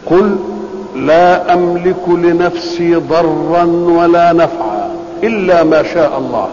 قل لا املك لنفسي ضرا ولا نفعا الا ما شاء الله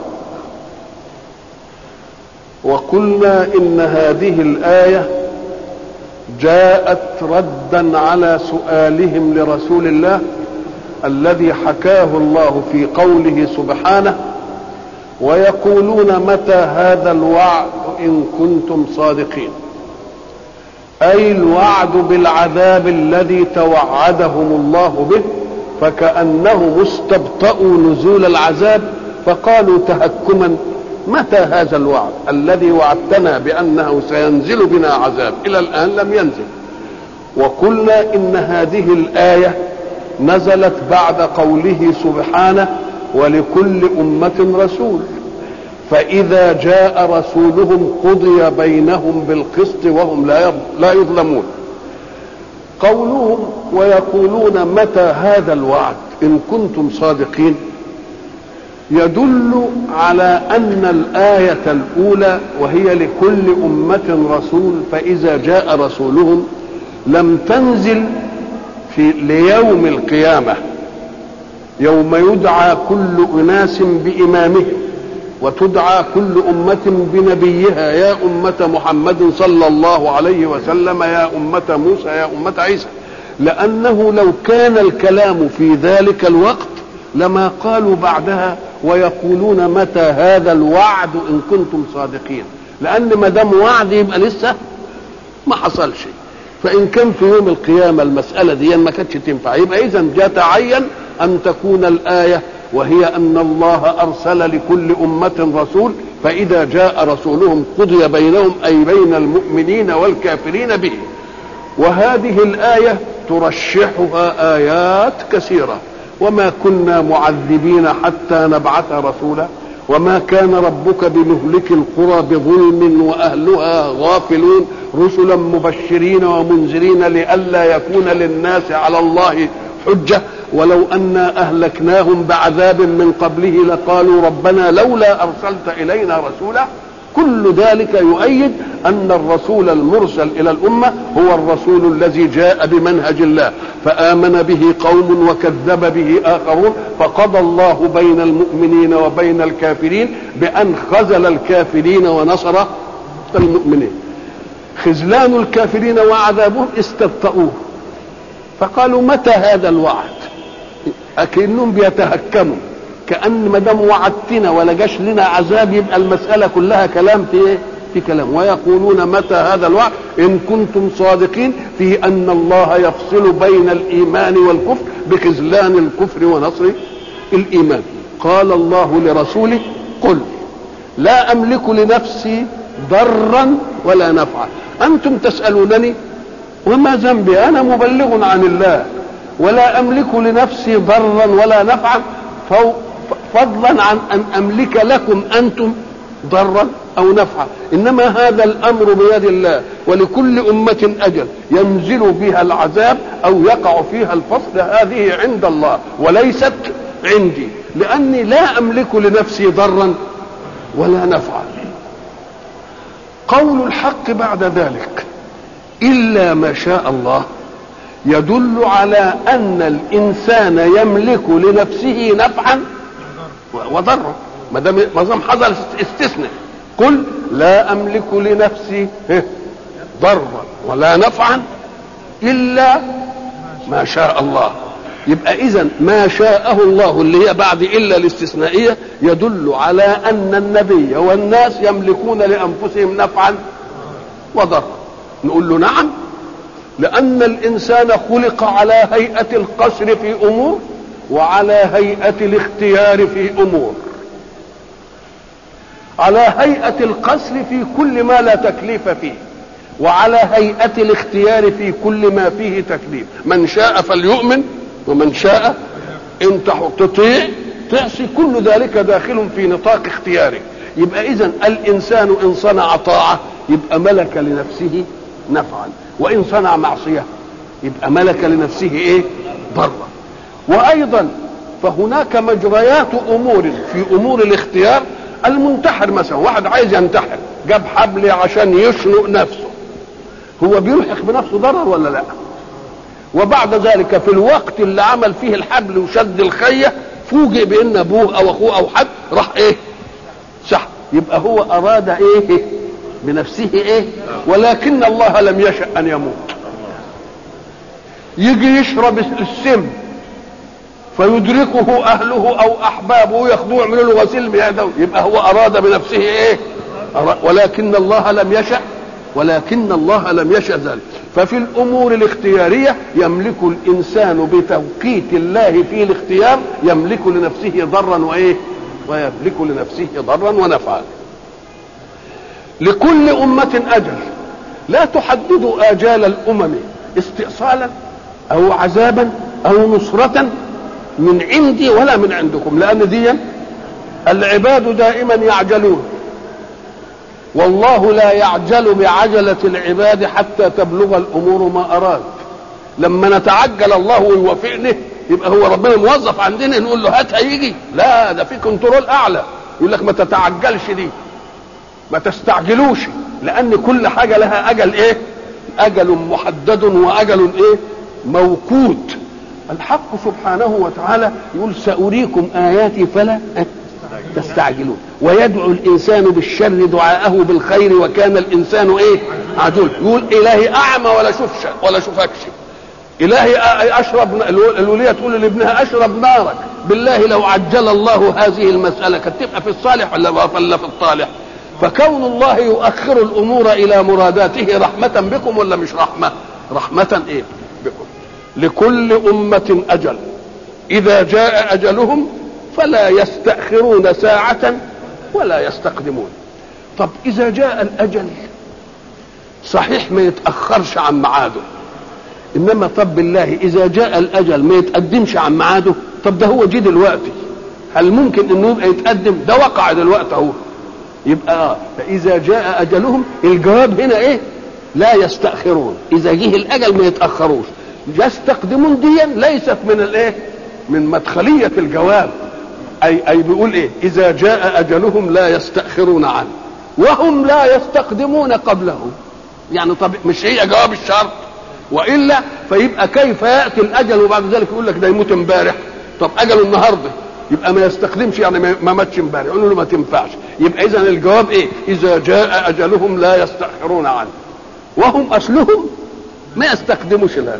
وقلنا ان هذه الايه جاءت ردا على سؤالهم لرسول الله الذي حكاه الله في قوله سبحانه ويقولون متى هذا الوعد ان كنتم صادقين اي الوعد بالعذاب الذي توعدهم الله به فكانهم استبطاوا نزول العذاب فقالوا تهكما متى هذا الوعد الذي وعدتنا بانه سينزل بنا عذاب الى الان لم ينزل وقلنا ان هذه الايه نزلت بعد قوله سبحانه ولكل امه رسول فاذا جاء رسولهم قضي بينهم بالقسط وهم لا لا يظلمون قولهم ويقولون متى هذا الوعد ان كنتم صادقين يدل على ان الايه الاولى وهي لكل امه رسول فاذا جاء رسولهم لم تنزل في ليوم القيامه يوم يدعى كل اناس بامامهم وتدعى كل أمة بنبيها يا أمة محمد صلى الله عليه وسلم يا أمة موسى يا أمة عيسى لأنه لو كان الكلام في ذلك الوقت لما قالوا بعدها ويقولون متى هذا الوعد إن كنتم صادقين لأن ما دام وعد يبقى لسه ما حصل شيء فإن كان في يوم القيامة المسألة دي ما كانتش تنفع يبقى إذا جاء تعين أن تكون الآية وهي ان الله ارسل لكل امه رسول فاذا جاء رسولهم قضي بينهم اي بين المؤمنين والكافرين به وهذه الايه ترشحها ايات كثيره وما كنا معذبين حتى نبعث رسولا وما كان ربك بمهلك القرى بظلم واهلها غافلون رسلا مبشرين ومنذرين لئلا يكون للناس على الله حجه ولو انا اهلكناهم بعذاب من قبله لقالوا ربنا لولا ارسلت الينا رسولا كل ذلك يؤيد ان الرسول المرسل الى الامه هو الرسول الذي جاء بمنهج الله فامن به قوم وكذب به اخرون فقضى الله بين المؤمنين وبين الكافرين بان خذل الكافرين ونصر المؤمنين خذلان الكافرين وعذابهم استبطؤوه فقالوا متى هذا الوعد اكنهم بيتهكموا كان ما دام وعدتنا ولا جاش لنا عذاب يبقى المساله كلها كلام في ايه؟ في كلام ويقولون متى هذا الوعد ان كنتم صادقين في ان الله يفصل بين الايمان والكفر بخذلان الكفر ونصر الايمان قال الله لرسوله قل لا املك لنفسي ضرا ولا نفعا انتم تسالونني وما ذنبي انا مبلغ عن الله ولا املك لنفسي ضرا ولا نفعا فضلا عن ان املك لكم انتم ضرا او نفعا انما هذا الامر بيد الله ولكل امه اجل ينزل بها العذاب او يقع فيها الفصل هذه عند الله وليست عندي لاني لا املك لنفسي ضرا ولا نفعا قول الحق بعد ذلك الا ما شاء الله يدل على ان الانسان يملك لنفسه نفعا وضرا ما دام ما دام حصل استثناء قل لا املك لنفسي ضرا ولا نفعا الا ما شاء الله يبقى اذا ما شاءه الله اللي هي بعد الا الاستثنائيه يدل على ان النبي والناس يملكون لانفسهم نفعا وضرا نقول له نعم لأن الإنسان خلق على هيئة القصر في أمور وعلى هيئة الاختيار في أمور على هيئة القصر في كل ما لا تكليف فيه وعلى هيئة الاختيار في كل ما فيه تكليف من شاء فليؤمن ومن شاء ان تطيع تعصي كل ذلك داخل في نطاق اختياره يبقى اذا الانسان ان صنع طاعه يبقى ملك لنفسه نفعا وان صنع معصيه يبقى ملك لنفسه ايه ضرا وايضا فهناك مجريات امور في امور الاختيار المنتحر مثلا واحد عايز ينتحر جاب حبل عشان يشنق نفسه هو بيلحق بنفسه ضرر ولا لا وبعد ذلك في الوقت اللي عمل فيه الحبل وشد الخيه فوجئ بان ابوه او اخوه او حد راح ايه سحب يبقى هو اراد ايه بنفسه ايه ولكن الله لم يشأ ان يموت يجي يشرب السم فيدركه اهله او احبابه ياخذوه يعملوا له غسيل مياه يبقى هو اراد بنفسه ايه ولكن الله لم يشأ ولكن الله لم يشأ ذلك ففي الامور الاختياريه يملك الانسان بتوقيت الله في الاختيار يملك لنفسه ضرا وايه ويملك لنفسه ضرا ونفعا لكل امه اجل لا تحددوا اجال الامم استئصالا او عذابا او نصره من عندي ولا من عندكم لان دي العباد دائما يعجلون والله لا يعجل بعجلة العباد حتى تبلغ الأمور ما أراد لما نتعجل الله ويوافقنا يبقى هو ربنا موظف عندنا نقول له هات هيجي لا ده في كنترول أعلى يقول لك ما تتعجلش دي ما تستعجلوش لأن كل حاجة لها أجل إيه أجل محدد وأجل إيه موقوت الحق سبحانه وتعالى يقول سأريكم آياتي فلا تستعجلون ويدعو الانسان بالشر دعاءه بالخير وكان الانسان ايه عجول يقول الهي اعمى ولا شوفش ولا شوفكش الهي اشرب الوليه تقول لابنها اشرب نارك بالله لو عجل الله هذه المساله كانت تبقى في الصالح ولا ولا في الطالح فكون الله يؤخر الامور الى مراداته رحمه بكم ولا مش رحمه رحمه ايه بكم لكل امه اجل اذا جاء اجلهم فلا يستأخرون ساعة ولا يستقدمون طب إذا جاء الأجل صحيح ما يتأخرش عن ميعاده إنما طب بالله إذا جاء الأجل ما يتقدمش عن ميعاده طب ده هو جه دلوقتي هل ممكن إنه يبقى يتقدم ده وقع دلوقتي أهو يبقى آه فإذا جاء أجلهم الجواب هنا إيه لا يستأخرون إذا جه الأجل ما يتأخروش يستقدمون ديا ليست من الإيه من مدخلية الجواب أي أي بيقول إيه؟ إذا جاء أجلهم لا يستأخرون عنه وهم لا يستقدمون قبله يعني طب مش هي جواب الشرط وإلا فيبقى كيف يأتي الأجل وبعد ذلك يقول لك ده يموت امبارح طب أجله النهارده يبقى ما يستخدمش يعني ما ماتش امبارح يقول له ما تنفعش يبقى إذا الجواب إيه؟ إذا جاء أجلهم لا يستأخرون عنه وهم أصلهم ما يستخدموش الآن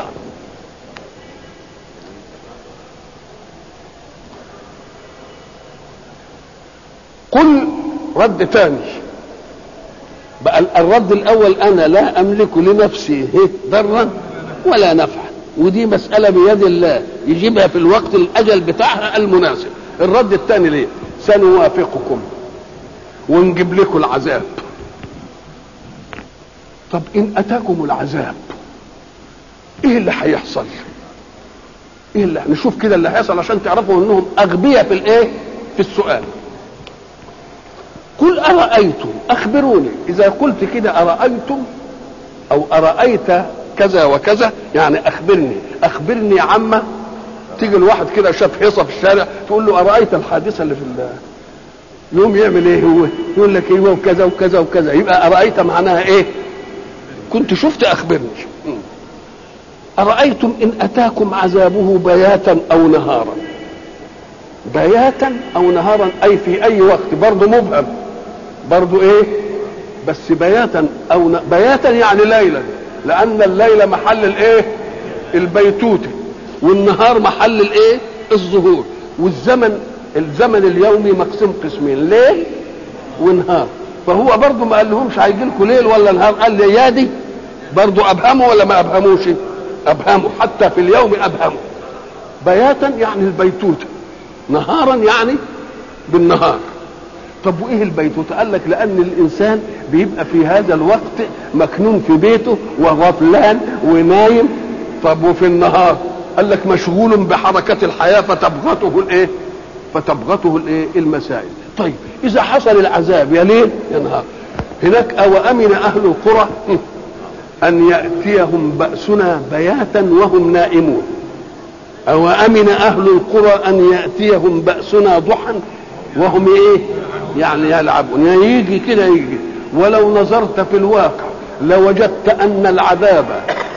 قل رد ثاني بقى الرد الاول انا لا املك لنفسي ضرا ولا نفعا ودي مساله بيد الله يجيبها في الوقت الاجل بتاعها المناسب الرد الثاني ليه سنوافقكم ونجيب لكم العذاب طب ان اتاكم العذاب ايه اللي هيحصل ايه اللي نشوف كده اللي هيحصل عشان تعرفوا انهم اغبياء في الايه في السؤال قل أرأيتم أخبروني إذا قلت كده أرأيتم أو أرأيت كذا وكذا يعني أخبرني أخبرني عما تيجي الواحد كده شاف حصة في الشارع تقول له أرأيت الحادثة اللي في الله يوم يعمل ايه هو يقول لك ايوه وكذا وكذا وكذا يبقى أرأيت معناها ايه كنت شفت أخبرني أرأيتم إن أتاكم عذابه بياتا أو نهارا بياتا أو نهارا أي في أي وقت برضه مبهم برضو ايه بس بياتا او ن... بياتا يعني ليلا لان الليل محل الايه البيتوته والنهار محل الايه الظهور والزمن الزمن اليومي مقسم قسمين ليل ونهار فهو برضو ما قال لهمش هيجي لكم ليل ولا نهار قال لي يا دي برضو ابهموا ولا ما ابهموش ابهموا حتى في اليوم ابهموا بياتا يعني البيتوته نهارا يعني بالنهار طب وايه البيتوتة قال لك لان الانسان بيبقى في هذا الوقت مكنون في بيته وغفلان ونايم طب وفي النهار قال لك مشغول بحركة الحياة فتبغته الايه فتبغته الايه المسائل طيب اذا حصل العذاب يا ليل يا نهار هناك او امن اهل القرى ان ياتيهم باسنا بياتا وهم نائمون او امن اهل القرى ان ياتيهم باسنا ضحى وهم ايه يعني يلعبون يعني يجي كده يجي ولو نظرت في الواقع لوجدت ان العذاب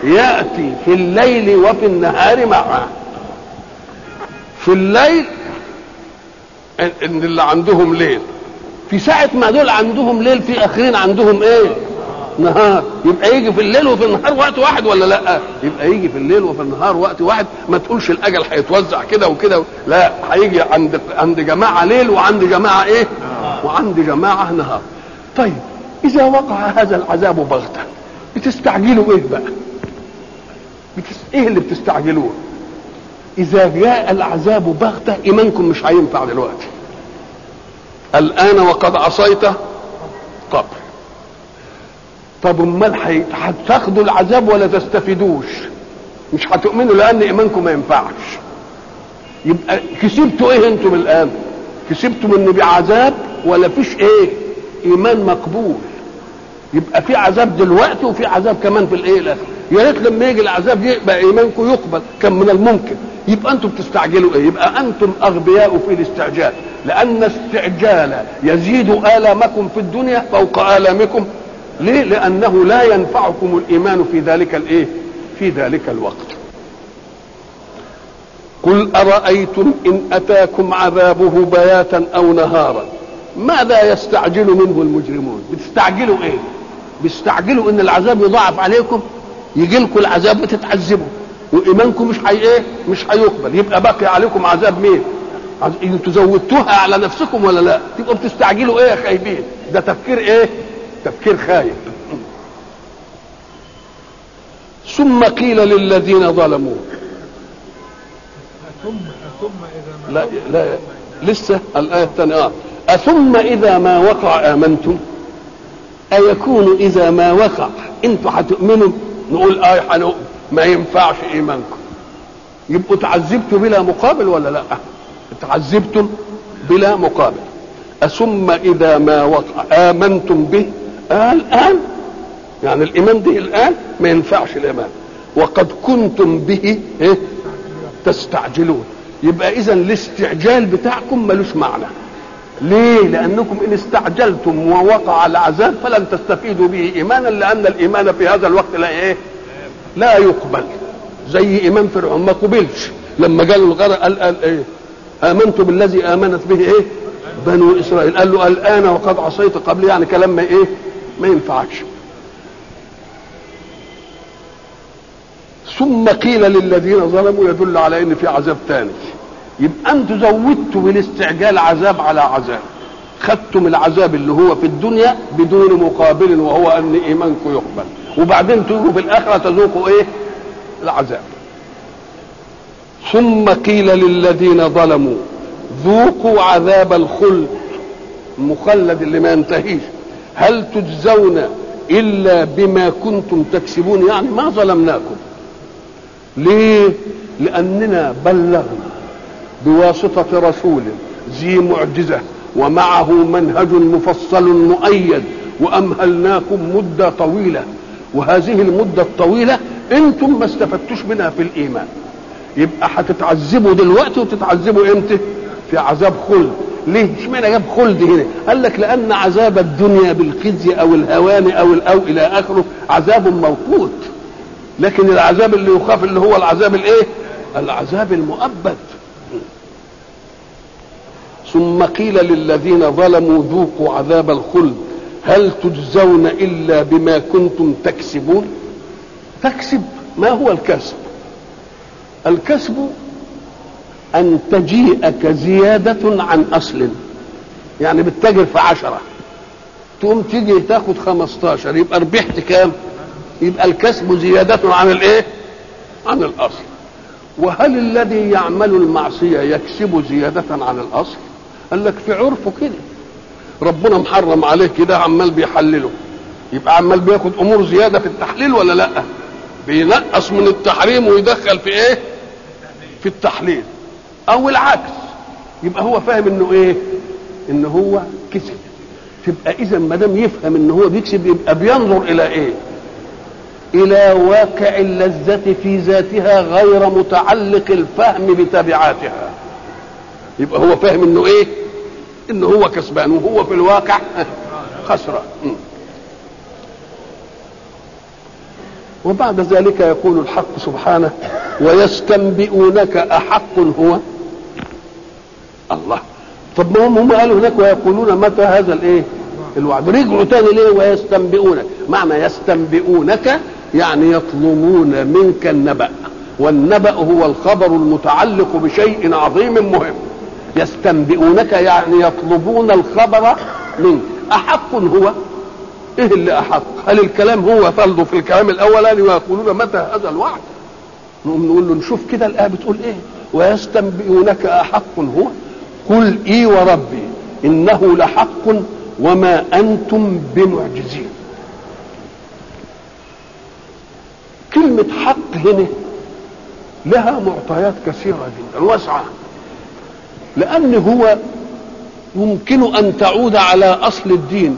ياتي في الليل وفي النهار معا في الليل ان اللي عندهم ليل في ساعة ما دول عندهم ليل في اخرين عندهم ايه نهار يبقى يجي في الليل وفي النهار وقت واحد ولا لا يبقى يجي في الليل وفي النهار وقت واحد ما تقولش الاجل هيتوزع كده وكده لا هيجي عند عند جماعه ليل وعند جماعه ايه وعند جماعه نهار طيب اذا وقع هذا العذاب بغته بتستعجلوا ايه بقى بتس... ايه اللي بتستعجلوه اذا جاء العذاب بغته ايمانكم مش هينفع دلوقتي الان وقد عصيت قبل طب امال هتاخدوا العذاب ولا تستفيدوش مش هتؤمنوا لان ايمانكم ما ينفعش يبقى كسبتوا ايه انتم الان كسبتم ان بعذاب ولا فيش ايه ايمان مقبول يبقى في عذاب دلوقتي وفي عذاب كمان في الايه الاخر يا ريت لما يجي العذاب يبقى ايمانكم يقبل كان من الممكن يبقى انتم بتستعجلوا ايه يبقى انتم اغبياء في الاستعجال لان استعجال يزيد الامكم في الدنيا فوق الامكم ليه لانه لا ينفعكم الايمان في ذلك الايه في ذلك الوقت قل ارايتم ان اتاكم عذابه بياتا او نهارا ماذا يستعجل منه المجرمون بتستعجلوا ايه بيستعجلوا ان العذاب يضاعف عليكم يجي لكم العذاب وتتعذبوا وايمانكم مش حي ايه مش هيقبل يبقى باقي عليكم عذاب مين انتوا زودتوها على نفسكم ولا لا تبقوا بتستعجلوا ايه يا خايبين ده تفكير ايه تفكير خايب ثم قيل للذين ظلموا ثم ثم اذا لا لا لسه الآية الثانية آه. أثم إذا ما وقع آمنتم أيكون إذا ما وقع أنتوا هتؤمنوا نقول آية حنؤمن ما ينفعش إيمانكم يبقوا تعذبتوا بلا مقابل ولا لا تعذبتم بلا مقابل أثم إذا ما وقع آمنتم به آه الآن يعني الإيمان ده الآن ما ينفعش الإيمان وقد كنتم به إيه؟ تستعجلون يبقى إذا الاستعجال بتاعكم ملوش معنى ليه؟ لأنكم إن استعجلتم ووقع العذاب فلن تستفيدوا به إيمانا لأن الإيمان في هذا الوقت لا إيه؟ لا يقبل زي إيمان فرعون ما قبلش لما قالوا الغرق قال, قال إيه؟ آمنت بالذي آمنت به إيه؟ بنو إسرائيل قال له الآن وقد عصيت قبل يعني كلام ما إيه؟ ما ينفعش ثم قيل للذين ظلموا يدل على ان في عذاب ثاني يبقى انتوا زودتوا بالاستعجال عذاب على عذاب خدتم العذاب اللي هو في الدنيا بدون مقابل وهو ان ايمانكم يقبل وبعدين تيجوا في الاخره تذوقوا ايه العذاب ثم قيل للذين ظلموا ذوقوا عذاب الخلد المخلد اللي ما ينتهيش هل تجزون الا بما كنتم تكسبون يعني ما ظلمناكم ليه لاننا بلغنا بواسطه رسول ذي معجزه ومعه منهج مفصل مؤيد وامهلناكم مده طويله وهذه المده الطويله انتم ما استفدتوش منها في الايمان يبقى هتتعذبوا دلوقتي وتتعذبوا امتى في عذاب خلد ليه اشمعنى جاب خلد هنا قال لك لان عذاب الدنيا بالخزي او الهوان او الاو الى اخره عذاب موقوت لكن العذاب اللي يخاف اللي هو العذاب الايه العذاب المؤبد ثم قيل للذين ظلموا ذوقوا عذاب الخلد هل تجزون الا بما كنتم تكسبون تكسب ما هو الكسب الكسب ان تجيئك زيادة عن اصل يعني بتتاجر في عشرة تقوم تيجي تاخد خمستاشر يبقى ربحت كام يبقى الكسب زيادة عن الايه عن الاصل وهل الذي يعمل المعصية يكسب زيادة عن الاصل قال لك في عرفه كده ربنا محرم عليه كده عمال بيحلله يبقى عمال بياخد امور زيادة في التحليل ولا لا بينقص من التحريم ويدخل في ايه في التحليل او العكس يبقى هو فاهم انه ايه ان هو كسب تبقى اذا ما دام يفهم ان هو بيكسب يبقى بينظر الى ايه الى واقع اللذة في ذاتها غير متعلق الفهم بتبعاتها يبقى هو فاهم انه ايه انه هو كسبان وهو في الواقع خسران وبعد ذلك يقول الحق سبحانه ويستنبئونك أحق هو الله طب ما هم هم قالوا هناك ويقولون متى هذا الايه الوعد رجعوا تاني ليه ويستنبئونك معنى يستنبئونك يعني يطلبون منك النبأ والنبأ هو الخبر المتعلق بشيء عظيم مهم يستنبئونك يعني يطلبون الخبر منك أحق هو ايه اللي احق هل الكلام هو فرضه في الكلام الاولاني ويقولون متى هذا الوعد نقوم نقول له نشوف كده الايه بتقول ايه ويستنبئونك احق هو قل اي وربي انه لحق وما انتم بمعجزين كلمة حق هنا لها معطيات كثيرة جدا واسعة لأن هو يمكن أن تعود على أصل الدين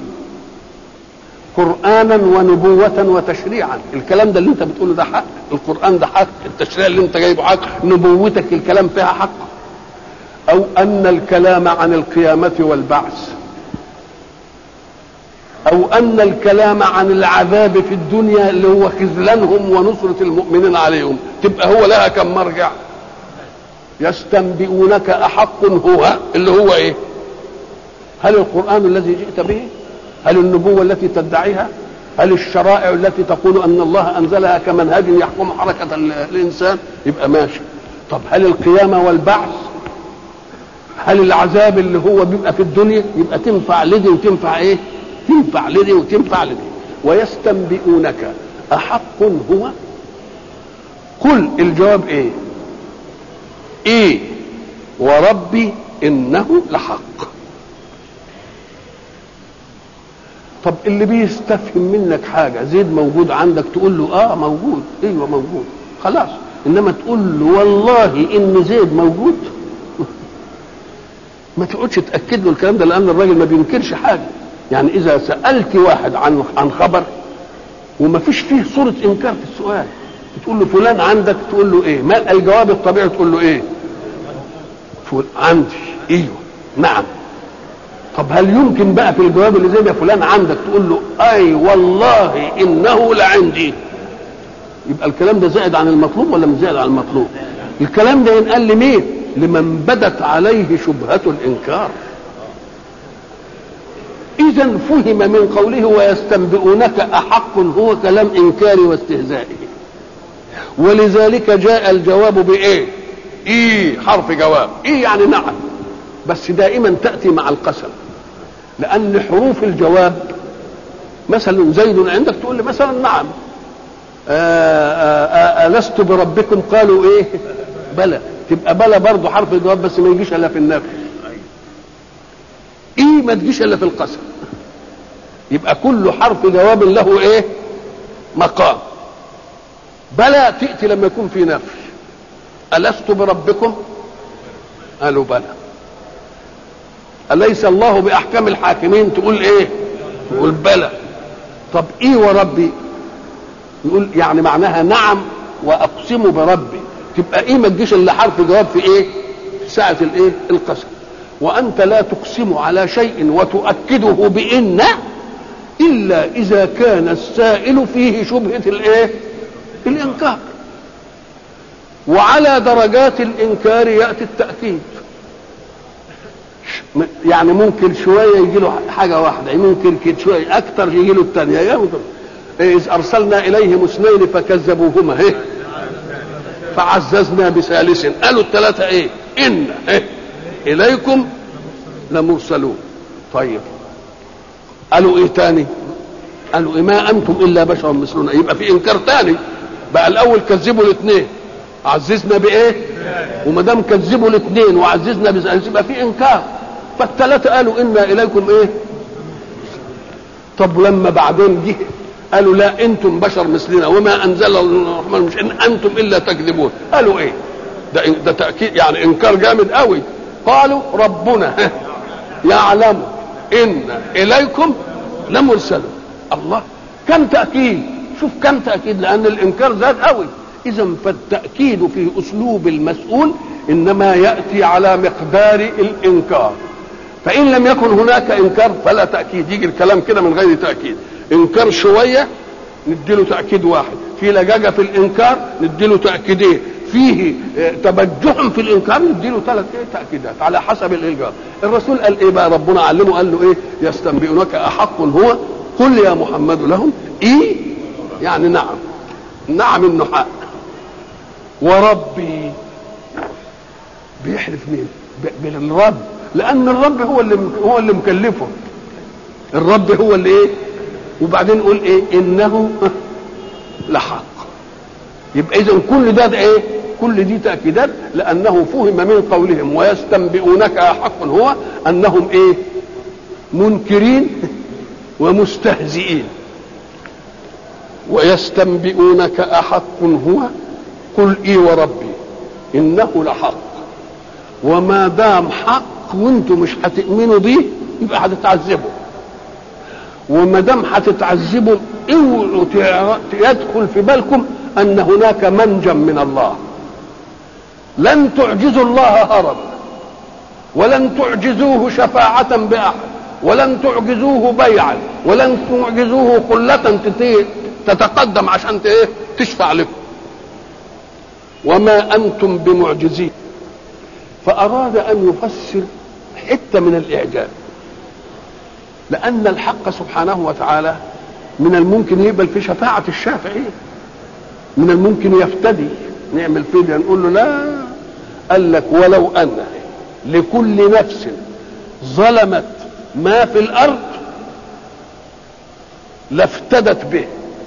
قرآنا ونبوة وتشريعا الكلام ده اللي انت بتقوله ده حق القرآن ده حق التشريع اللي انت جايبه حق نبوتك الكلام فيها حق أو أن الكلام عن القيامة والبعث أو أن الكلام عن العذاب في الدنيا اللي هو خذلانهم ونصرة المؤمنين عليهم تبقى هو لها كم مرجع يستنبئونك أحق هو اللي هو إيه هل القرآن الذي جئت به هل النبوة التي تدعيها هل الشرائع التي تقول أن الله أنزلها كمنهج يحكم حركة الإنسان يبقى ماشي طب هل القيامة والبعث هل العذاب اللي هو بيبقى في الدنيا يبقى تنفع لدي وتنفع ايه تنفع لدي وتنفع لدي ويستنبئونك أحق هو قل الجواب ايه ايه وربي انه لحق طب اللي بيستفهم منك حاجه زيد موجود عندك تقول له اه موجود ايوه موجود خلاص انما تقول له والله ان زيد موجود ما تقعدش تاكد له الكلام ده لان الراجل ما بينكرش حاجه يعني اذا سالت واحد عن عن خبر وما فيش فيه صوره انكار في السؤال تقول له فلان عندك تقول له ايه ما الجواب الطبيعي تقول له ايه فل... عندي ايوه نعم طب هل يمكن بقى في الجواب اللي زي ده فلان عندك تقول له اي والله انه لعندي يبقى الكلام ده زائد عن المطلوب ولا مش زائد عن المطلوب الكلام ده ينقال لمين لمن بدت عليه شبهة الإنكار إذا فهم من قوله ويستنبئونك أحق هو كلام إنكار واستهزائه ولذلك جاء الجواب بإيه إيه حرف جواب إيه يعني نعم بس دائما تأتي مع القسم لأن حروف الجواب مثلا زيد عندك تقول لي مثلا نعم ألست بربكم قالوا إيه بلى تبقى بلى برضه حرف الجواب بس ما يجيش الا في النفي ايه ما تجيش الا في القسم يبقى كل حرف جواب له ايه مقام بلى تأتي لما يكون في نفي ألست بربكم قالوا بلى أليس الله بأحكم الحاكمين تقول إيه تقول بلى طب إيه وربي يقول يعني معناها نعم وأقسم بربي تبقى إيه ما تجيش إلا حرف جواب في إيه في ساعة الإيه القسم وأنت لا تقسم على شيء وتؤكده بإن إلا إذا كان السائل فيه شبهة الإيه الإنكار وعلى درجات الإنكار يأتي التأكيد يعني ممكن شوية يجي له حاجة واحدة ممكن كده شوية أكثر يجي له الثانية يا إذ أرسلنا إليهم اثنين فكذبوهما إيه فعززنا بثالث قالوا الثلاثة إيه إن إيه إليكم لمرسلون طيب قالوا إيه تاني قالوا إيه ما أنتم إلا بشر مثلنا يبقى في إنكار تاني بقى الأول كذبوا الاثنين عززنا بإيه وما دام كذبوا الاثنين وعززنا بثالث يبقى في إنكار فالثلاثة قالوا إنا إليكم إيه طب لما بعدين جه قالوا لا انتم بشر مثلنا وما انزل الرحمن مش ان انتم الا تكذبون قالوا ايه ده ده تاكيد يعني انكار جامد قوي قالوا ربنا يعلم ان اليكم لمرسلون الله كم تاكيد شوف كم تاكيد لان الانكار زاد قوي اذا فالتاكيد في اسلوب المسؤول انما ياتي على مقدار الانكار فان لم يكن هناك انكار فلا تاكيد يجي الكلام كده من غير تاكيد انكار شويه نديله تاكيد واحد في لجاجه في الانكار نديله تاكيدين فيه آه، تبجح في الانكار نديله ثلاث ايه تاكيدات على حسب الالجار الرسول قال ايه بقى ربنا علمه قال له ايه يستنبئونك احق هو قل يا محمد لهم ايه يعني نعم نعم انه حق وربي بيحلف مين ب- بالرب لان الرب هو اللي هو اللي مكلفه الرب هو اللي ايه وبعدين يقول ايه انه لحق يبقى اذا كل ده, ده ايه كل دي تاكيدات لانه فهم من قولهم ويستنبئونك احق هو انهم ايه منكرين ومستهزئين ويستنبئونك احق هو قل اي وربي انه لحق وما دام حق وانتم مش هتؤمنوا بيه يبقى هتتعذبوا وما دام هتتعذبوا اوعوا تع- يدخل في بالكم ان هناك منجا من الله لن تعجزوا الله هربا ولن تعجزوه شفاعة بأحد ولن تعجزوه بيعا ولن تعجزوه قلة تت- تتقدم عشان ت- إيه؟ تشفع لكم وما أنتم بمعجزين فأراد أن يفسر حتة من الإعجاز لأن الحق سبحانه وتعالى من الممكن يقبل في شفاعة الشافعين من الممكن يفتدي نعمل فدية نقول له لا قال لك ولو أن لكل نفس ظلمت ما في الأرض لافتدت به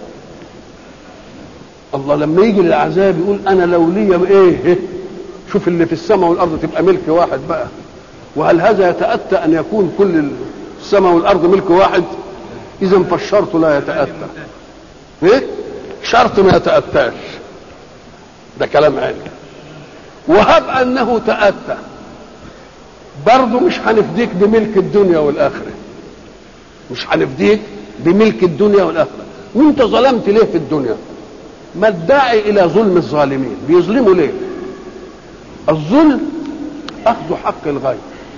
الله لما يجي للعذاب يقول انا لو لي ايه شوف اللي في السماء والارض تبقى ملك واحد بقى وهل هذا يتاتى ان يكون كل السماء والارض ملك واحد اذا فالشرط لا يتاتى ايه شرط ما يتاتاش ده كلام علمي وهب انه تاتى برضه مش هنفديك بملك الدنيا والاخره مش هنفديك بملك الدنيا والاخره وانت ظلمت ليه في الدنيا ما الداعي الى ظلم الظالمين بيظلموا ليه الظلم اخذ حق الغير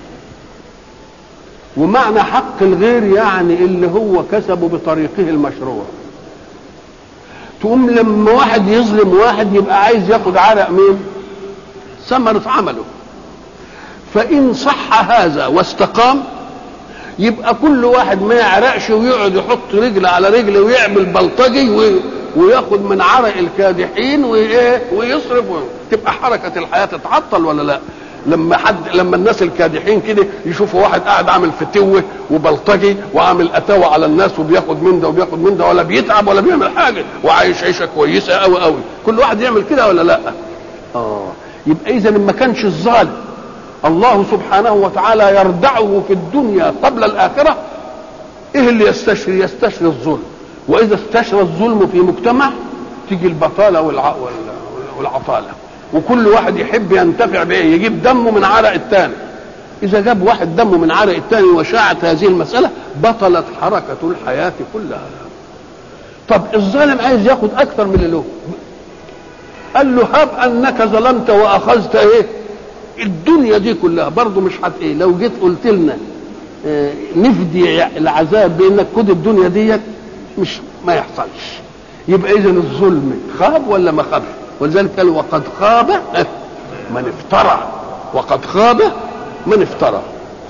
ومعنى حق الغير يعني اللي هو كسبه بطريقه المشروع تقوم لما واحد يظلم واحد يبقى عايز ياخد عرق مين ثمرة عمله فإن صح هذا واستقام يبقى كل واحد ما يعرقش ويقعد يحط رجل على رجل ويعمل بلطجي و... وياخد من عرق الكادحين وايه ويصرف و... تبقى حركه الحياه تتعطل ولا لا لما حد لما الناس الكادحين كده يشوفوا واحد قاعد عامل فتوه وبلطجي وعامل اتاوه على الناس وبياخد من ده وبياخد من ده ولا بيتعب ولا بيعمل حاجه وعايش عيشه كويسه قوي قوي كل واحد يعمل كده ولا لا اه يبقى اذا ما كانش الظالم الله سبحانه وتعالى يردعه في الدنيا قبل الاخره ايه اللي يستشري يستشري الظلم واذا استشرى الظلم في مجتمع تيجي البطاله والع... والعطاله وكل واحد يحب ينتفع بايه يجيب دمه من عرق الثاني اذا جاب واحد دمه من عرق الثاني وشاعت هذه المساله بطلت حركه الحياه كلها طب الظالم عايز ياخد اكثر من اللي له قال له هب انك ظلمت واخذت ايه الدنيا دي كلها برضه مش حت ايه لو جيت قلت لنا اه نفدي العذاب بانك خد الدنيا ديت مش ما يحصلش يبقى اذا الظلم خاب ولا ما خاب ولذلك قال وقد خاب من افترى وقد خاب من افترى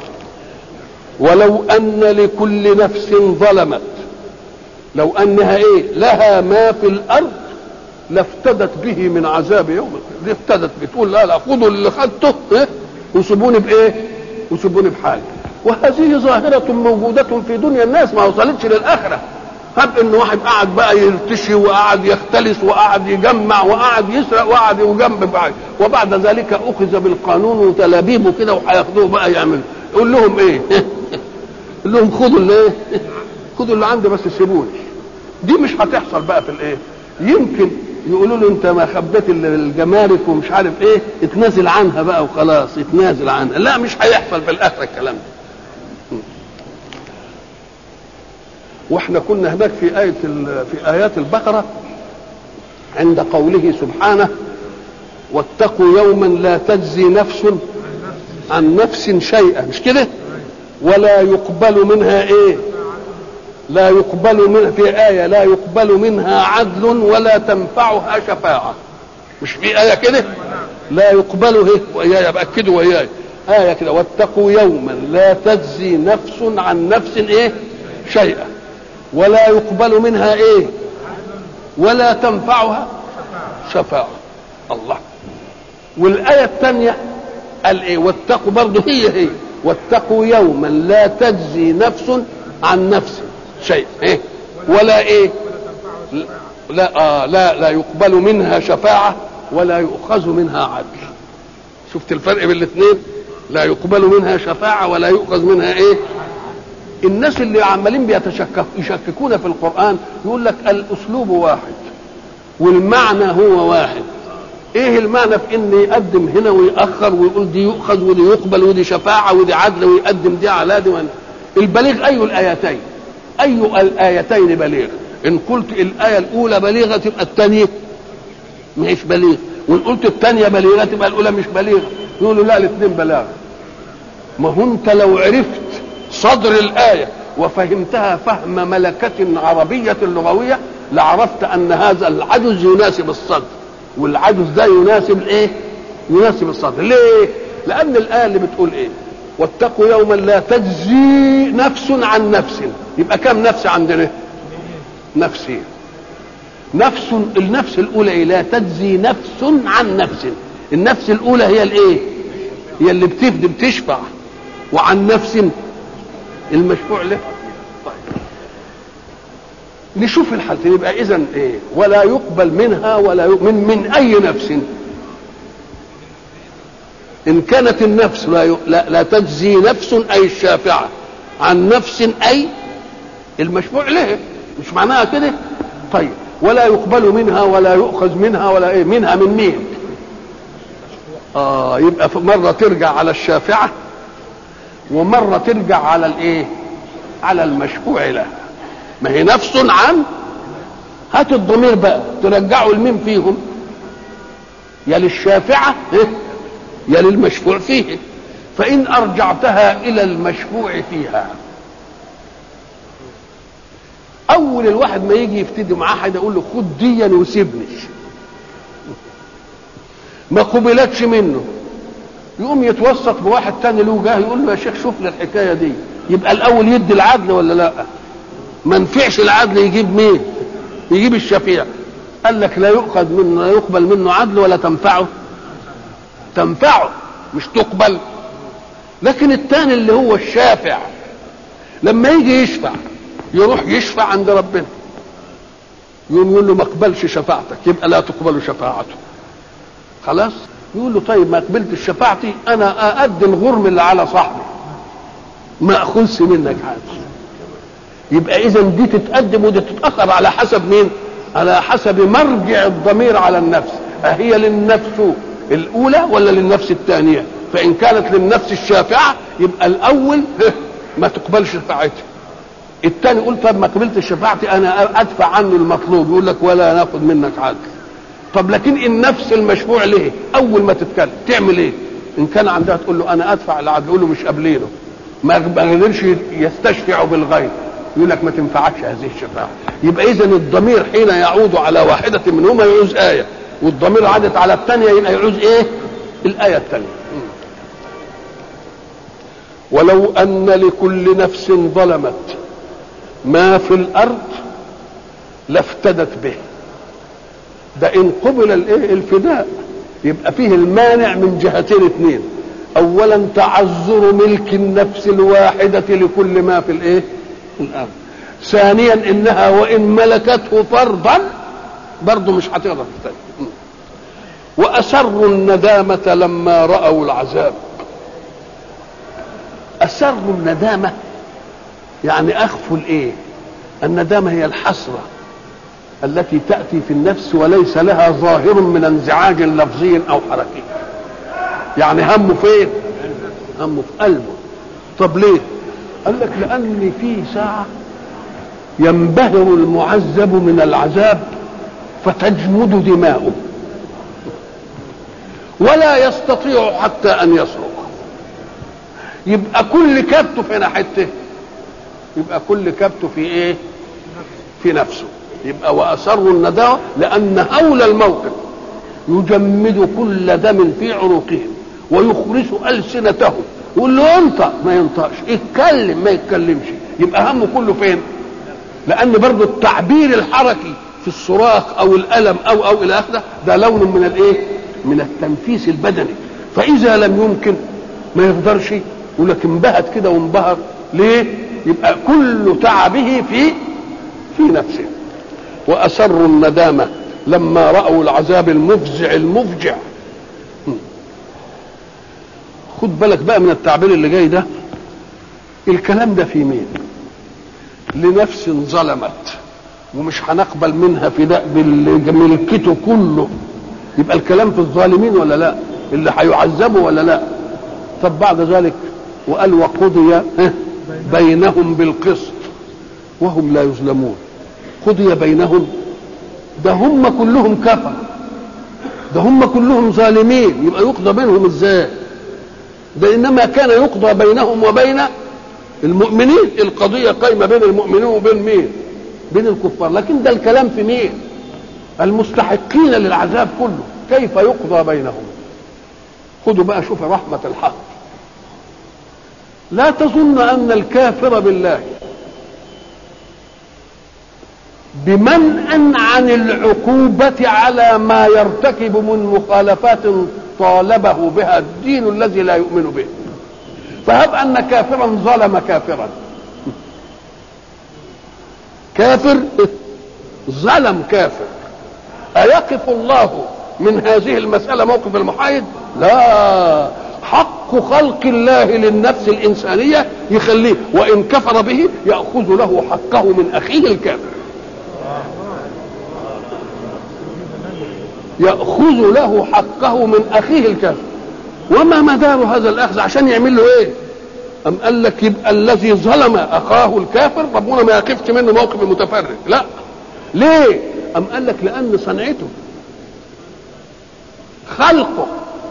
ولو ان لكل نفس ظلمت لو انها ايه لها ما في الارض لافتدت به من عذاب يوم دي افتدت بتقول لا لا خذوا اللي خدته إيه؟ وسيبوني بايه وسيبوني بحالي وهذه ظاهرة موجودة في دنيا الناس ما وصلتش للآخرة هب ان واحد قعد بقى يرتشي وقعد يختلس وقعد يجمع وقعد يسرق وقعد يجنب بعد وبعد ذلك اخذ بالقانون وتلابيبه كده وهياخدوه بقى يعمل يقول لهم ايه؟ يقول لهم خدوا اللي ايه؟ خدوا اللي عندي بس سيبوني دي مش هتحصل بقى في الايه؟ يمكن يقولوا له انت ما خبيت الجمارك ومش عارف ايه اتنازل عنها بقى وخلاص اتنازل عنها لا مش هيحصل في الاخره الكلام ده واحنا كنا هناك في آية في آيات البقرة عند قوله سبحانه واتقوا يوما لا تجزي نفس عن نفس شيئا مش كده ولا يقبل منها ايه لا يقبل من في آية لا يقبل منها عدل ولا تنفعها شفاعة مش في آية كده لا يقبل هي وإياي بأكدوا وإياي آية كده واتقوا يوما لا تجزي نفس عن نفس إيه شيئا ولا يقبل منها إيه ولا تنفعها شفاعة الله والآية الثانية قال إيه واتقوا برضه هي هي واتقوا يوما لا تجزي نفس عن نفس شيء إيه ولا إيه لا آه لا لا يقبل منها شفاعة ولا يؤخذ منها عدل شفت الفرق بين الاثنين لا يقبل منها شفاعة ولا يؤخذ منها ايه الناس اللي عمالين بيتشكك يشككون في القرآن يقول لك الأسلوب واحد والمعنى هو واحد ايه المعنى في ان يقدم هنا ويأخر ويقول دي يؤخذ ودي يقبل ودي شفاعة ودي عدل ويقدم دي على دي البليغ اي الايتين اي الايتين بليغ ان قلت الايه الاولى بليغه تبقى الثانيه مش بليغ وان قلت الثانيه بليغه تبقى الاولى مش بليغه يقولوا لا الاثنين بلاغه ما هو انت لو عرفت صدر الايه وفهمتها فهم ملكه عربيه لغويه لعرفت ان هذا العجز يناسب الصدر والعجز ده يناسب الايه يناسب الصدر ليه لان الايه اللي بتقول ايه واتقوا يوما لا تجزي نفس عن نفس يبقى كم نفس عندنا نفسين نفس النفس الاولى إيه؟ لا تجزي نفس عن نفس النفس الاولى هي الايه هي اللي بتفدي بتشفع وعن نفس المشفوع له طيب. نشوف الحالتين يبقى اذا ايه ولا يقبل منها ولا يقبل من, من اي نفس ان كانت النفس لا, لا, لا تجزي نفس اي الشافعه عن نفس اي المشفوع له مش معناها كده طيب ولا يقبل منها ولا يؤخذ منها ولا ايه منها من مين اه يبقى مره ترجع على الشافعه ومره ترجع على الايه على المشفوع له ما هي نفس عن هات الضمير بقى ترجعه لمين فيهم يا للشافعه إيه؟ يا للمشفوع فيه فإن أرجعتها إلى المشفوع فيها أول الواحد ما يجي يفتدي معاه حد يقول له خد ديا وسيبني ما قبلتش منه يقوم يتوسط بواحد تاني له جاه يقول له يا شيخ شوف لي الحكايه دي يبقى الاول يدي العدل ولا لا ما نفعش العدل يجيب مين يجيب الشفيع قال لك لا يؤخذ منه لا يقبل منه عدل ولا تنفعه تنفعه مش تقبل لكن الثاني اللي هو الشافع لما يجي يشفع يروح يشفع عند ربنا يقوم يقول له ما اقبلش شفاعتك يبقى لا تقبل شفاعته خلاص يقول له طيب ما قبلتش شفاعتي انا اادي الغرم اللي على صاحبي ما اخذش منك حاجه يبقى اذا دي تتقدم ودي تتاخر على حسب مين على حسب مرجع الضمير على النفس اهي للنفس الاولى ولا للنفس الثانيه فان كانت للنفس الشافعه يبقى الاول ما تقبلش شفاعتي الثاني يقول طب ما قبلتش شفاعتي انا ادفع عنه المطلوب يقول لك ولا ناخذ منك عدل طب لكن النفس المشفوع ليه اول ما تتكلم تعمل ايه ان كان عندها تقول له انا ادفع العدل يقول له مش قابلينه ما قدرش يستشفع بالغير يقول لك ما تنفعكش هذه الشفاعه يبقى اذا الضمير حين يعود على واحده منهما يعوز ايه والضمير عادت على الثانيه يبقى يعوز ايه الايه الثانيه ولو ان لكل نفس ظلمت ما في الارض لافتدت به ده ان قبل الايه الفداء يبقى فيه المانع من جهتين اثنين اولا تعذر ملك النفس الواحده لكل ما في الايه الارض ثانيا انها وان ملكته فرضا برضه مش هتقدر تفتدي واسروا الندامه لما راوا العذاب اسروا الندامه يعني اخفوا الايه الندامه هي الحسره التي تاتي في النفس وليس لها ظاهر من انزعاج لفظي او حركي يعني همه فين همه في قلبه طب ليه قال لك لان في ساعه ينبهر المعذب من العذاب فتجمد دماؤه ولا يستطيع حتى ان يصرخ يبقى كل كبته في ناحيته يبقى كل كبت في ايه في نفسه يبقى وأسروا النداوة لأن هول الموقف يجمد كل دم في عروقهم ويخرس ألسنتهم يقول له انطق ما ينطقش اتكلم ما يتكلمش يبقى همه كله فين لأن برضه التعبير الحركي في الصراخ أو الألم أو أو إلى آخره ده لون من الإيه من التنفيس البدني فإذا لم يمكن ما يقدرش يقول لك انبهت كده وانبهر ليه يبقى كل تعبه في في نفسه وأسروا الندامة لما رأوا العذاب المفزع المفجع خد بالك بقى من التعبير اللي جاي ده الكلام ده في مين لنفس ظلمت ومش هنقبل منها فداء بملكته كله يبقى الكلام في الظالمين ولا لا اللي هيعذبوا ولا لا طب بعد ذلك وقال وقضي بينهم بالقسط وهم لا يظلمون قضي بينهم ده هم كلهم كفر ده هم كلهم ظالمين يبقى يقضى بينهم ازاي ده انما كان يقضى بينهم وبين المؤمنين القضية قايمة بين المؤمنين وبين مين بين الكفار لكن ده الكلام في مين المستحقين للعذاب كله كيف يقضى بينهم خدوا بقى شوف رحمة الحق لا تظن أن الكافر بالله بمنأ عن العقوبة على ما يرتكب من مخالفات طالبه بها الدين الذي لا يؤمن به فهب أن كافرا ظلم كافرا كافر ظلم كافر أيقف الله من هذه المسألة موقف المحايد لا حق خلق الله للنفس الإنسانية يخليه وإن كفر به يأخذ له حقه من أخيه الكافر يأخذ له حقه من أخيه الكافر وما مدار هذا الأخذ عشان يعمل له إيه أم قال لك يبقى الذي ظلم أخاه الكافر ربنا ما يقفش منه موقف المتفرج لا ليه أم قال لك لأن صنعته خلقه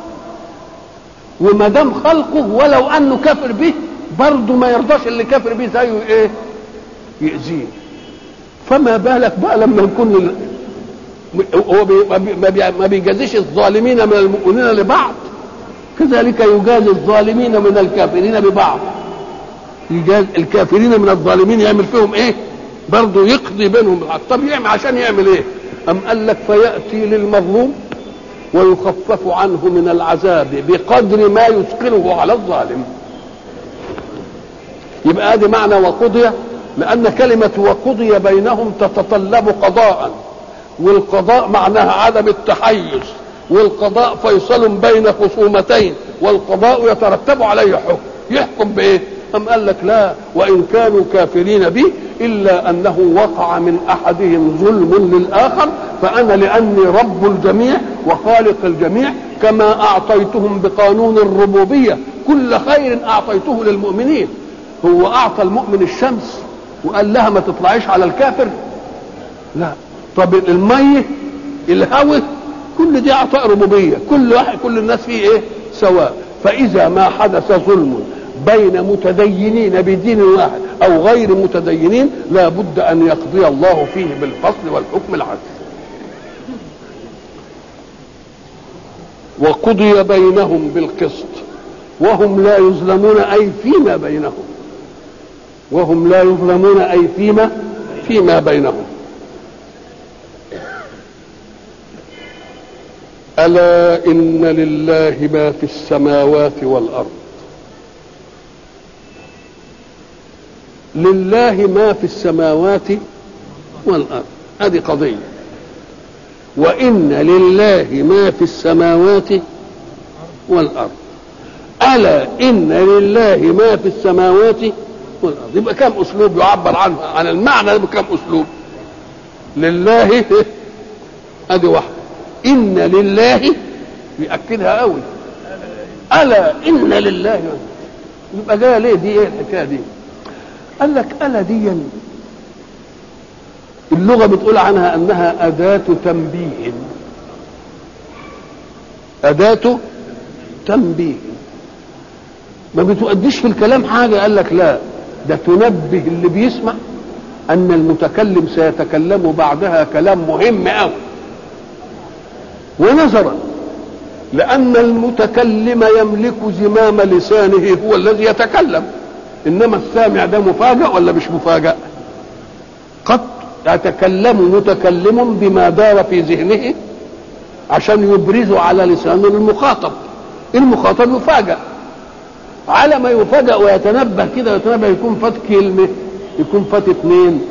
وما دام خلقه ولو انه كافر به برضه ما يرضاش اللي كافر به زيه ايه يأذيه فما بالك بقى لما يكون هو ما بيجازيش الظالمين من المؤمنين لبعض كذلك يجازي الظالمين من الكافرين ببعض يجاز الكافرين من الظالمين يعمل فيهم ايه برضه يقضي بينهم طب يعمل عشان يعمل ايه ام قال لك فياتي للمظلوم ويخفف عنه من العذاب بقدر ما يثقله على الظالم يبقى ادي معنى وقضي لان كلمه وقضي بينهم تتطلب قضاء والقضاء معناها عدم التحيز والقضاء فيصل بين خصومتين والقضاء يترتب عليه حكم يحكم بايه أم قال لك لا وإن كانوا كافرين به إلا أنه وقع من أحدهم ظلم للآخر فأنا لأني رب الجميع وخالق الجميع كما أعطيتهم بقانون الربوبية كل خير أعطيته للمؤمنين هو أعطى المؤمن الشمس وقال لها ما تطلعيش على الكافر لا طب المية الهوى كل دي أعطاء ربوبية كل واحد كل الناس فيه إيه سواء فإذا ما حدث ظلم بين متدينين بدين واحد او غير متدينين لا بد ان يقضي الله فيه بالفصل والحكم العدل وقضي بينهم بالقسط وهم لا يظلمون اي فيما بينهم وهم لا يظلمون اي فيما فيما بينهم الا ان لله ما في السماوات والارض لله ما في السماوات والارض هذه قضيه وان لله ما في السماوات والارض الا ان لله ما في السماوات والارض يبقى كم اسلوب يعبر عنه عن المعنى بكم اسلوب لله ادي واحده ان لله بيأكدها قوي الا ان لله يبقى جايه ليه دي ايه الحكايه دي قال لك ألا دي اللغة بتقول عنها أنها أداة تنبيه أداة تنبيه ما بتؤديش في الكلام حاجة قال لك لا ده تنبه اللي بيسمع ان المتكلم سيتكلم بعدها كلام مهم قوي ونظرا لان المتكلم يملك زمام لسانه هو الذي يتكلم انما السامع ده مفاجأ ولا مش مفاجأ قد يتكلم متكلم بما دار في ذهنه عشان يبرزه على لسان المخاطب المخاطب يفاجأ على ما يفاجأ ويتنبه كده ويتنبه يكون فات كلمة يكون فات اثنين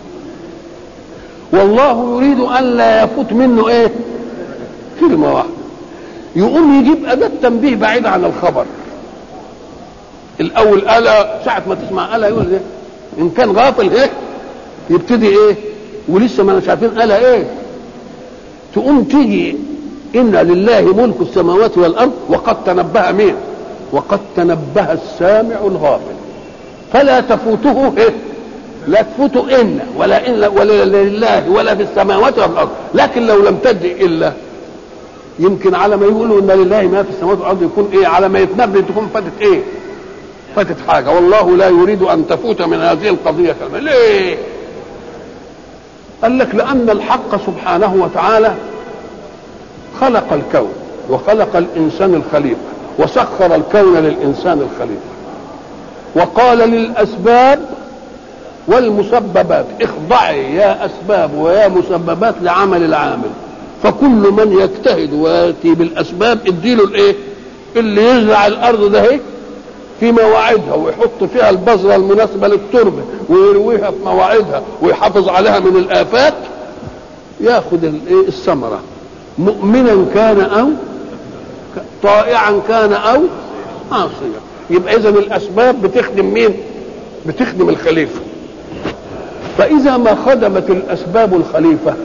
والله يريد أن لا يفوت منه ايه كلمة واحدة يقوم يجيب أداة تنبيه بعيد عن الخبر الأول ألا ساعة ما تسمع ألا يقول ايه إن كان غافل ايه يبتدي ايه ولسه ما مش عارفين ألا ايه تقوم تيجي إن لله ملك السماوات والأرض وقد تنبه مين وقد تنبه السامع الغافل فلا تفوته إيه؟ لا تفوته إن ولا إن ولا لله ولا في السماوات ولا في الأرض لكن لو لم تدري إلا يمكن على ما يقولوا إن لله ما في السماوات والأرض يكون إيه على ما يتنبه تكون فاتت إيه فاتت حاجة والله لا يريد أن تفوت من هذه القضية كلمة ليه قال لك لأن الحق سبحانه وتعالى خلق الكون وخلق الإنسان الخليفة وسخر الكون للإنسان الخليفة وقال للأسباب والمسببات اخضعي يا أسباب ويا مسببات لعمل العامل فكل من يجتهد ويأتي بالأسباب اديله الإيه اللي يزرع الأرض ده هيك في مواعيدها ويحط فيها البذرة المناسبة للتربة ويرويها في مواعيدها ويحافظ عليها من الآفات ياخذ الثمرة مؤمنا كان أو طائعا كان أو عاصيا يبقى إذا الأسباب بتخدم مين؟ بتخدم الخليفة فإذا ما خدمت الأسباب الخليفة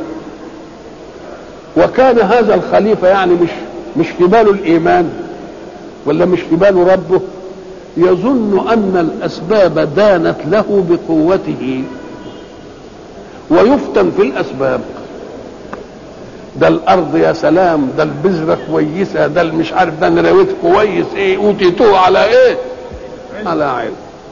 وكان هذا الخليفة يعني مش مش في باله الإيمان ولا مش في باله ربه يظن أن الأسباب دانت له بقوته ويفتن في الأسباب ده الأرض يا سلام ده البذرة كويسة ده مش عارف ده نراويت كويس إيه أوتيتوه على إيه على علم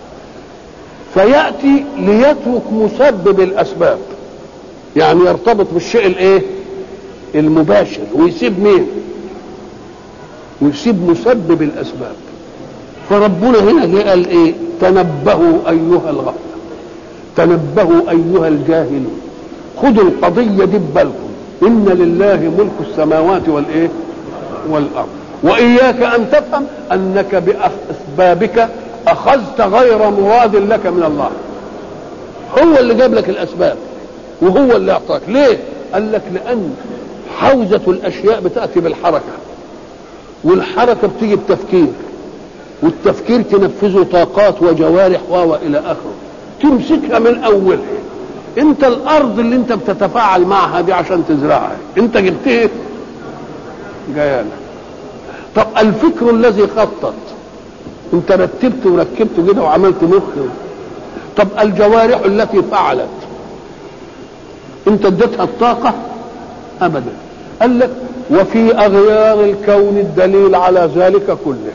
فيأتي ليترك مسبب الأسباب يعني يرتبط بالشيء الإيه المباشر ويسيب مين ويسيب مسبب الأسباب فربنا هنا جه قال ايه تنبهوا ايها الغفله تنبهوا ايها الجاهلون خذوا القضيه دي ببالكم ان لله ملك السماوات والايه والارض واياك ان تفهم انك باسبابك اخذت غير مراد لك من الله هو اللي جاب لك الاسباب وهو اللي اعطاك ليه قال لك لان حوزه الاشياء بتاتي بالحركه والحركه بتيجي بتفكير والتفكير تنفذه طاقات وجوارح و الى اخره تمسكها من اولها انت الارض اللي انت بتتفاعل معها دي عشان تزرعها انت جبتها جايالك طب الفكر الذي خطط انت رتبت وركبت كده وعملت مخ طب الجوارح التي فعلت انت اديتها الطاقه ابدا قال لك وفي اغيار الكون الدليل على ذلك كله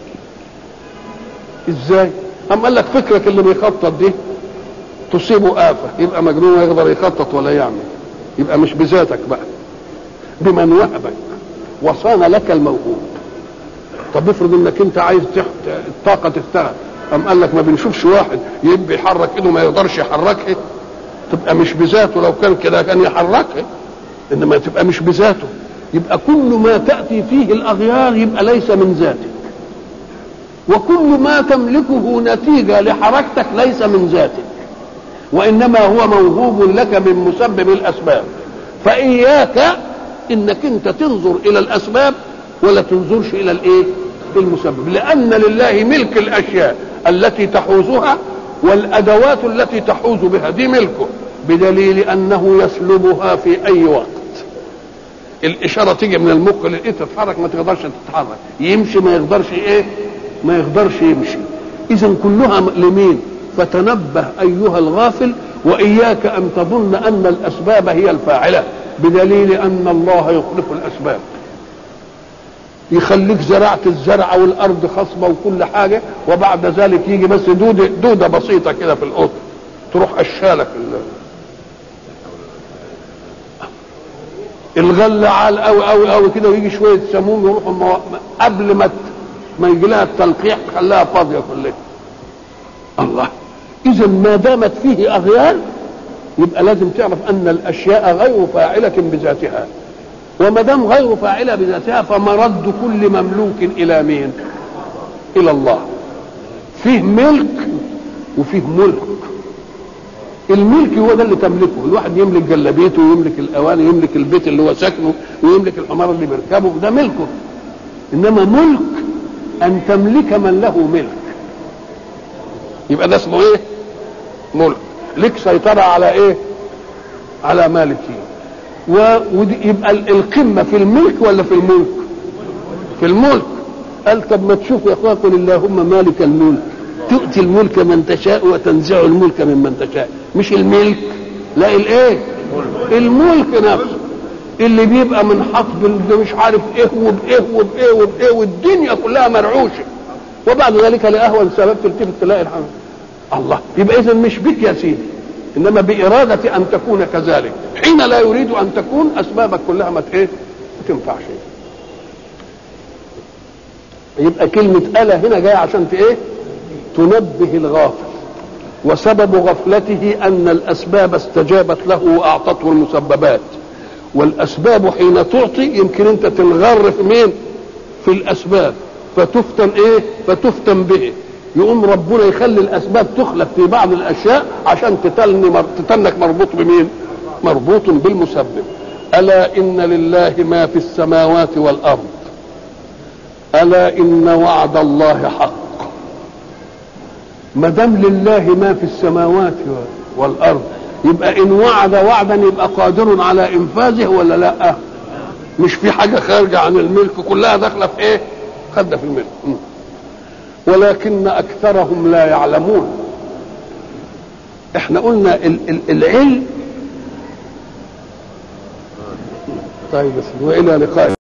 ازاي أم قال لك فكرك اللي بيخطط دي تصيبه آفة يبقى مجنون يقدر يخطط ولا يعمل يبقى مش بذاتك بقى بمن وهبك وصان لك الموهوب طب افرض انك انت عايز تحت الطاقه تشتغل أم قال لك ما بنشوفش واحد يبقى يحرك ايده ما يقدرش يحركها تبقى مش بذاته لو كان كده كان يحركها انما تبقى مش بذاته يبقى كل ما تاتي فيه الاغيار يبقى ليس من ذاتك وكل ما تملكه نتيجة لحركتك ليس من ذاتك وإنما هو موهوب لك من مسبب الأسباب فإياك إنك أنت تنظر إلى الأسباب ولا تنظرش إلى الإيه؟ المسبب لأن لله ملك الأشياء التي تحوزها والأدوات التي تحوز بها دي ملكه بدليل أنه يسلبها في أي وقت الإشارة تيجي من المخ للإيه تتحرك ما تقدرش تتحرك يمشي ما يقدرش إيه ما يقدرش يمشي اذا كلها لمين فتنبه ايها الغافل واياك ان تظن ان الاسباب هي الفاعله بدليل ان الله يخلف الاسباب يخليك زرعت الزرع والارض خصبه وكل حاجه وبعد ذلك يجي بس دوده دوده بسيطه كده في القطن تروح اشالك الغله عال قوي قوي قوي كده ويجي شويه سموم يروحوا مو... قبل ما ت... ما يجي لها التلقيح خلاها فاضيه كلها الله اذا ما دامت فيه اغيار يبقى لازم تعرف ان الاشياء غير فاعله بذاتها وما دام غير فاعله بذاتها فمرد كل مملوك الى مين؟ الى الله. فيه ملك وفيه ملك. الملك هو ده اللي تملكه، الواحد يملك جلابيته ويملك الاواني ويملك البيت اللي هو ساكنه ويملك الحمار اللي بيركبه ده ملكه. انما ملك ان تملك من له ملك. يبقى ده اسمه ايه؟ ملك. لك سيطره على ايه؟ على مالكين. ويبقى القمة في الملك ولا في الملك في الملك قال طب ما تشوف يا اخويا قل اللهم مالك الملك تؤتي الملك من تشاء وتنزع الملك ممن تشاء مش الملك لا الايه الملك نفسه اللي بيبقى منحط مش عارف ايه وبايه وبايه وبايه والدنيا كلها مرعوشه وبعد ذلك لاهون سبب تلتفت تلاقي الحمد الله يبقى اذا مش بك يا سيدي انما بإرادة ان تكون كذلك حين لا يريد ان تكون اسبابك كلها ما ايه ما تنفعش يبقى كلمة ألا هنا جاية عشان ايه تنبه الغافل وسبب غفلته ان الاسباب استجابت له واعطته المسببات والاسباب حين تعطي يمكن انت تنغر في مين في الاسباب فتفتن ايه فتفتن به يقوم ربنا يخلي الاسباب تخلف في بعض الاشياء عشان تتلني مر... تتنك مربوط بمين مربوط بالمسبب الا ان لله ما في السماوات والارض الا ان وعد الله حق ما دام لله ما في السماوات والارض يبقى ان وعد وعدا يبقى قادر على انفاذه ولا لا مش في حاجه خارجه عن الملك كلها داخله في ايه خدها في الملك م. ولكن اكثرهم لا يعلمون احنا قلنا ال ال العلم طيب والى لقاء